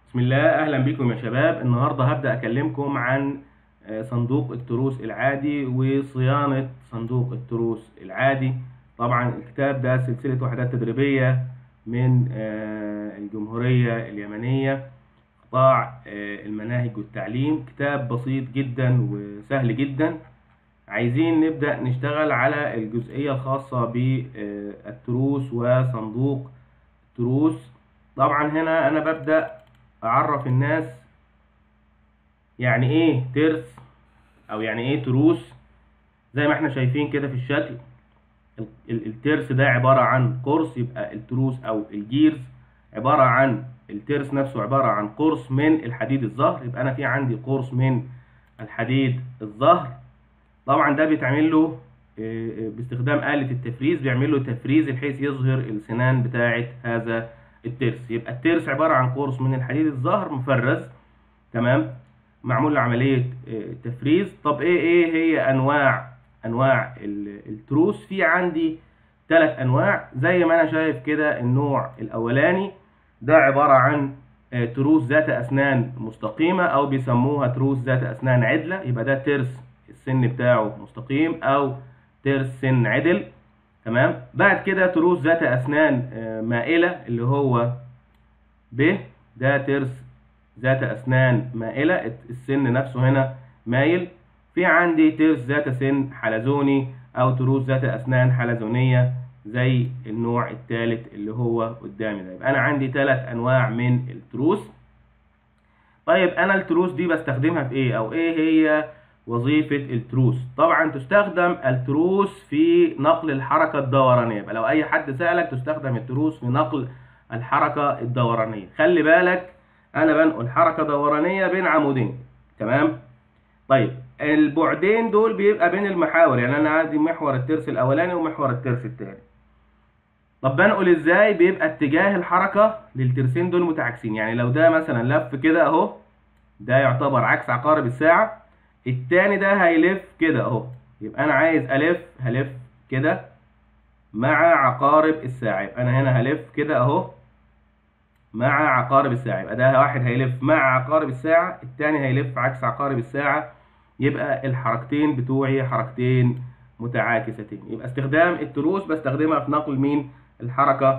بسم الله اهلا بكم يا شباب النهارده هبدا اكلمكم عن آه، صندوق التروس العادي وصيانه صندوق التروس العادي طبعا الكتاب ده سلسله وحدات تدريبيه من آه، الجمهوريه اليمنيه قطاع آه، المناهج والتعليم كتاب بسيط جدا وسهل جدا عايزين نبدا نشتغل على الجزئيه الخاصه بالتروس وصندوق التروس طبعا هنا انا ببدا اعرف الناس يعني ايه ترس او يعني ايه تروس زي ما احنا شايفين كده في الشكل ال- ال- الترس ده عبارة عن قرص يبقى التروس او الجيرز عبارة عن الترس نفسه عبارة عن قرص من الحديد الظهر يبقى انا في عندي قرص من الحديد الظهر طبعا ده بيتعمل له آه، آه، باستخدام آلة التفريز بيعمل له تفريز بحيث يظهر السنان بتاعة هذا الترس يبقى الترس عبارة عن قرص من الحديد الظهر مفرز تمام معمول له عملية آه، تفريز طب ايه ايه هي انواع انواع ال- التروس في عندي ثلاث انواع زي ما انا شايف كده النوع الاولاني ده عبارة عن آه، تروس ذات اسنان مستقيمة او بيسموها تروس ذات اسنان عدلة يبقى ده ترس السن بتاعه مستقيم او ترس سن عدل تمام بعد كده تروس ذات اسنان آه، مائلة اللي هو ب ده ترس ذات أسنان مائلة السن نفسه هنا مايل في عندي ترس ذات سن حلزوني أو تروس ذات أسنان حلزونية زي النوع الثالث اللي هو قدامي ده يبقى أنا عندي ثلاث أنواع من التروس طيب أنا التروس دي بستخدمها في إيه أو إيه هي وظيفة التروس طبعا تستخدم التروس في نقل الحركة الدورانية يبقى لو أي حد سألك تستخدم التروس في نقل الحركة الدورانية خلي بالك انا بنقل حركه دورانيه بين عمودين تمام طيب البعدين دول بيبقى بين المحاور يعني انا عندي محور الترس الاولاني ومحور الترس الثاني طب بنقل ازاي بيبقى اتجاه الحركه للترسين دول متعاكسين يعني لو ده مثلا لف كده اهو ده يعتبر عكس عقارب الساعه التاني ده هيلف كده اهو يبقى انا عايز الف هلف كده مع عقارب الساعه يبقى انا هنا هلف كده اهو مع عقارب الساعة يبقى ده واحد هيلف مع عقارب الساعة التاني هيلف عكس عقارب الساعة يبقى الحركتين بتوعي حركتين متعاكستين يبقى استخدام التروس بستخدمها في نقل مين الحركة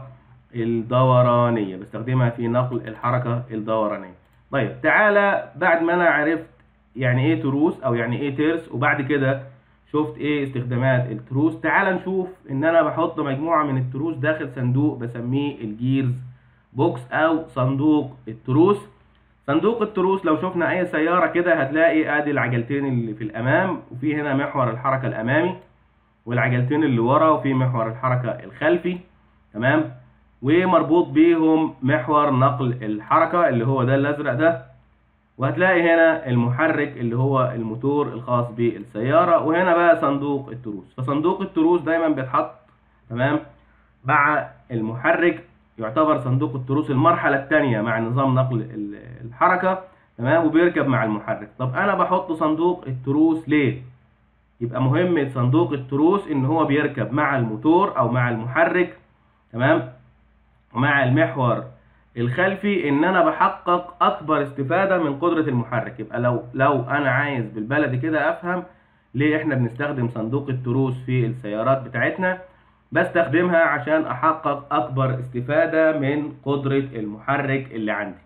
الدورانية بستخدمها في نقل الحركة الدورانية طيب تعالى بعد ما انا عرفت يعني ايه تروس او يعني ايه ترس وبعد كده شفت ايه استخدامات التروس تعالى نشوف ان انا بحط مجموعة من التروس داخل صندوق بسميه الجيرز بوكس او صندوق التروس صندوق التروس لو شفنا اي سيارة كده هتلاقي ادي العجلتين اللي في الامام وفي هنا محور الحركة الامامي والعجلتين اللي ورا وفي محور الحركة الخلفي تمام ومربوط بيهم محور نقل الحركة اللي هو ده الازرق ده وهتلاقي هنا المحرك اللي هو الموتور الخاص بالسيارة وهنا بقى صندوق التروس فصندوق التروس دايما بيتحط تمام مع المحرك يعتبر صندوق التروس المرحلة الثانية مع نظام نقل ال- الحركة تمام وبيركب مع المحرك طب أنا بحط صندوق التروس ليه؟ يبقى مهمة صندوق التروس إن هو بيركب مع الموتور أو مع المحرك تمام ومع المحور الخلفي إن أنا بحقق أكبر استفادة من قدرة المحرك يبقى لو لو أنا عايز بالبلدي كده أفهم ليه إحنا بنستخدم صندوق التروس في السيارات بتاعتنا بستخدمها عشان احقق اكبر استفادة من قدرة المحرك اللي عندي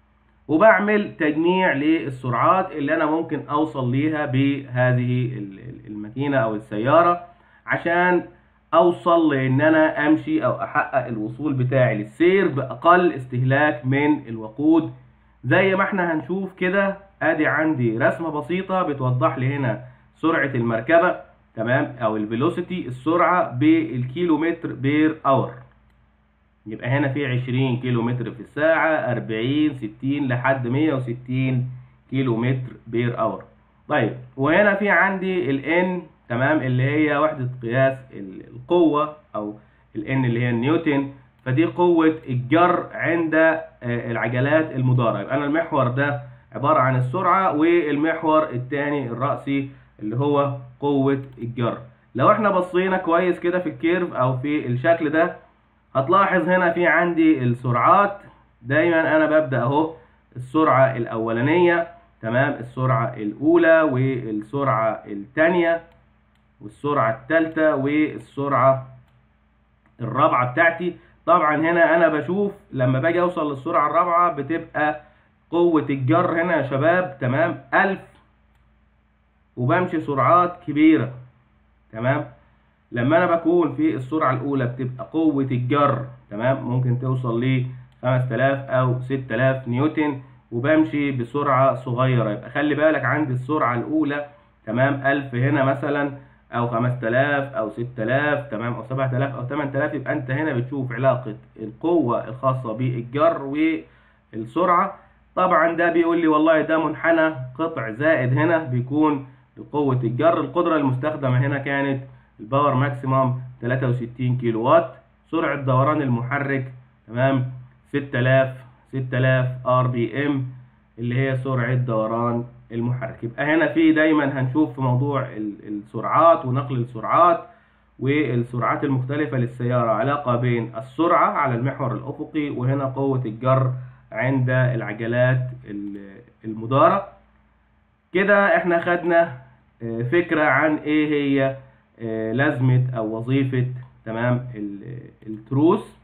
وبعمل تجميع للسرعات اللي انا ممكن اوصل ليها بهذه ال- ال- الماكينة او السيارة عشان اوصل لان انا امشي او احقق الوصول بتاعي للسير باقل استهلاك من الوقود زي ما احنا هنشوف كده ادي عندي رسمة بسيطة بتوضح لي هنا سرعة المركبة تمام او الفيلوسيتي السرعه بالكيلومتر بير اور يبقى هنا في 20 كيلو متر في الساعه 40 60 لحد 160 كيلو متر بير اور طيب وهنا في عندي الان تمام اللي هي وحده قياس ال- القوه او الان اللي هي النيوتن فدي قوه الجر عند آه، العجلات المداره يبقى انا المحور ده عباره عن السرعه والمحور الثاني الرأسي اللي هو قوة الجر لو احنا بصينا كويس كده في الكيرف او في الشكل ده هتلاحظ هنا في عندي السرعات دايما انا ببدأ اهو السرعة الأولانية تمام السرعة الأولى والسرعة الثانية والسرعة الثالثة والسرعة الرابعة بتاعتي طبعا هنا أنا بشوف لما باجي أوصل للسرعة الرابعة بتبقى قوة الجر هنا يا شباب تمام ألف وبمشي سرعات كبيرة تمام لما أنا بكون في السرعة الأولى بتبقى قوة الجر تمام ممكن توصل ل 5000 أو 6000 نيوتن وبمشي بسرعة صغيرة يبقى خلي بالك عندي السرعة الأولى تمام 1000 هنا مثلا أو 5000 أو 6000 تمام أو 7000 أو 8000 يبقى أنت هنا بتشوف علاقة القوة الخاصة بالجر والسرعة طبعا ده بيقول لي والله ده منحنى قطع زائد هنا بيكون لقوة الجر القدرة المستخدمة هنا كانت الباور ماكسيمم 63 كيلو وات سرعة دوران المحرك تمام 6000 6000 ار بي ام اللي هي سرعة دوران المحرك يبقى هنا في دايما هنشوف في موضوع السرعات ونقل السرعات والسرعات المختلفة للسيارة علاقة بين السرعة على المحور الأفقي وهنا قوة الجر عند العجلات المدارة كده احنا خدنا فكرة عن ايه هي لازمة او وظيفة تمام التروس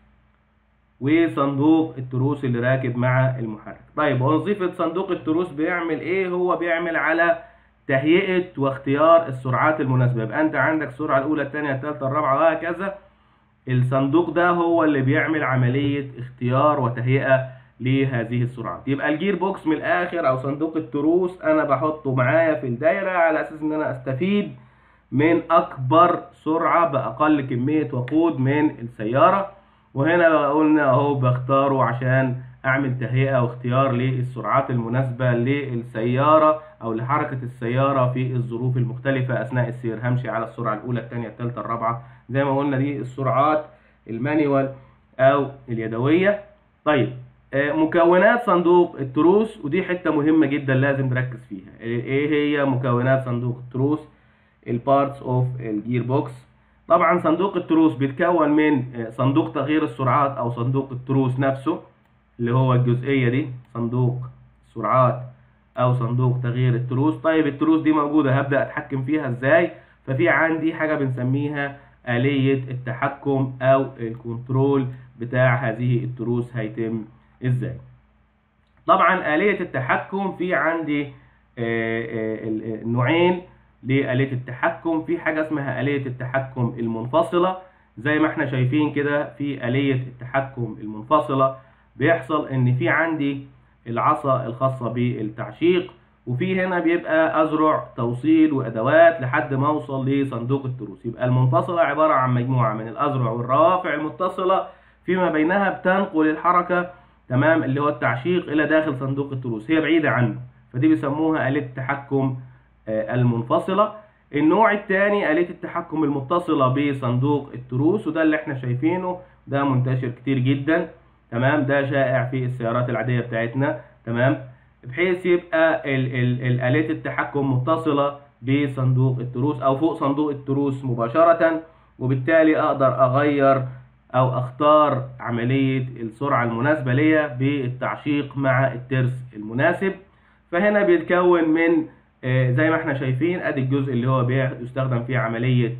وصندوق التروس اللي راكب مع المحرك طيب وظيفة صندوق التروس بيعمل ايه هو بيعمل على تهيئة واختيار السرعات المناسبة يبقى انت عندك السرعة الاولى الثانية الثالثة الرابعة وهكذا الصندوق ده هو اللي بيعمل عملية اختيار وتهيئة لهذه السرعات يبقى الجير بوكس من الاخر او صندوق التروس انا بحطه معايا في الدايرة على اساس ان انا استفيد من اكبر سرعة باقل كمية وقود من السيارة وهنا قلنا اهو بختاره عشان اعمل تهيئة واختيار للسرعات المناسبة للسيارة او لحركة السيارة في الظروف المختلفة اثناء السير همشي على السرعة الاولى الثانية الثالثة الرابعة زي ما قلنا دي السرعات المانيوال او اليدوية طيب مكونات صندوق التروس ودي حتة مهمة جدا لازم تركز فيها ايه هي مكونات صندوق التروس البارتس اوف الجير بوكس طبعا صندوق التروس بيتكون من صندوق تغيير السرعات او صندوق التروس نفسه اللي هو الجزئية دي صندوق السرعات او صندوق تغيير التروس طيب التروس دي موجودة هبدأ اتحكم فيها ازاي ففي عندي حاجة بنسميها آلية التحكم او الكنترول بتاع هذه التروس هيتم ازاي طبعا آلية التحكم في عندي نوعين لآلية التحكم في حاجة اسمها آلية التحكم المنفصلة زي ما احنا شايفين كده في آلية التحكم المنفصلة بيحصل ان في عندي العصا الخاصة بالتعشيق وفي هنا بيبقى أذرع توصيل وأدوات لحد ما أوصل لصندوق التروس يبقى المنفصلة عبارة عن مجموعة من الأذرع والروافع المتصلة فيما بينها بتنقل الحركة تمام اللي هو التعشيق إلى داخل صندوق التروس هي بعيدة عنه فدي بيسموها آلية التحكم المنفصلة النوع الثاني آلية التحكم المتصلة بصندوق التروس وده اللي احنا شايفينه ده منتشر كتير جدا تمام ده شائع في السيارات العادية بتاعتنا تمام بحيث يبقى ال ال آلية التحكم متصلة بصندوق التروس أو فوق صندوق التروس مباشرة وبالتالي أقدر أغير أو أختار عملية السرعة المناسبة ليا بالتعشيق مع الترس المناسب فهنا بيتكون من زي ما احنا شايفين ادي الجزء اللي هو بيستخدم فيه عملية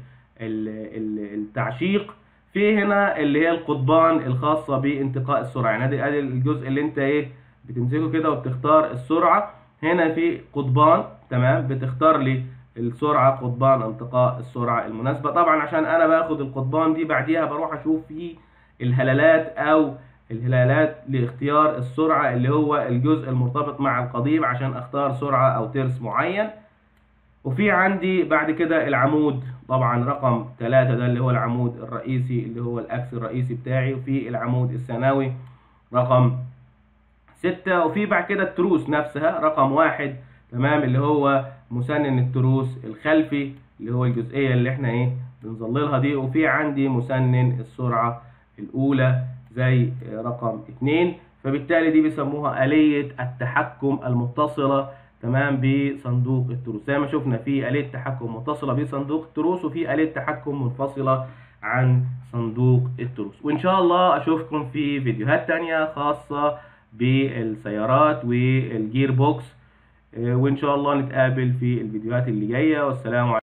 التعشيق في هنا اللي هي القضبان الخاصة بانتقاء السرعة يعني ادي ادي الجزء اللي انت ايه بتمسكه كده وبتختار السرعة هنا في قضبان تمام بتختار لي السرعة قضبان انتقاء السرعة المناسبة طبعا عشان انا باخد القضبان دي بعديها بروح اشوف في الهلالات او الهلالات لاختيار السرعة اللي هو الجزء المرتبط مع القضيب عشان اختار سرعة او ترس معين وفي عندي بعد كده العمود طبعا رقم ثلاثة ده اللي هو العمود الرئيسي اللي هو الاكس الرئيسي بتاعي وفي العمود الثانوي رقم ستة وفي بعد كده التروس نفسها رقم واحد تمام اللي هو مسنن التروس الخلفي اللي هو الجزئية اللي احنا ايه بنظللها دي وفي عندي مسنن السرعة الأولى زي رقم اتنين فبالتالي دي بيسموها آلية التحكم المتصلة تمام بصندوق التروس زي ما شفنا في آلية تحكم متصلة بصندوق التروس وفي آلية تحكم منفصلة عن صندوق التروس وإن شاء الله أشوفكم في فيديوهات تانية خاصة بالسيارات والجير بوكس آه، وان شاء الله نتقابل في الفيديوهات اللي جايه والسلام عليكم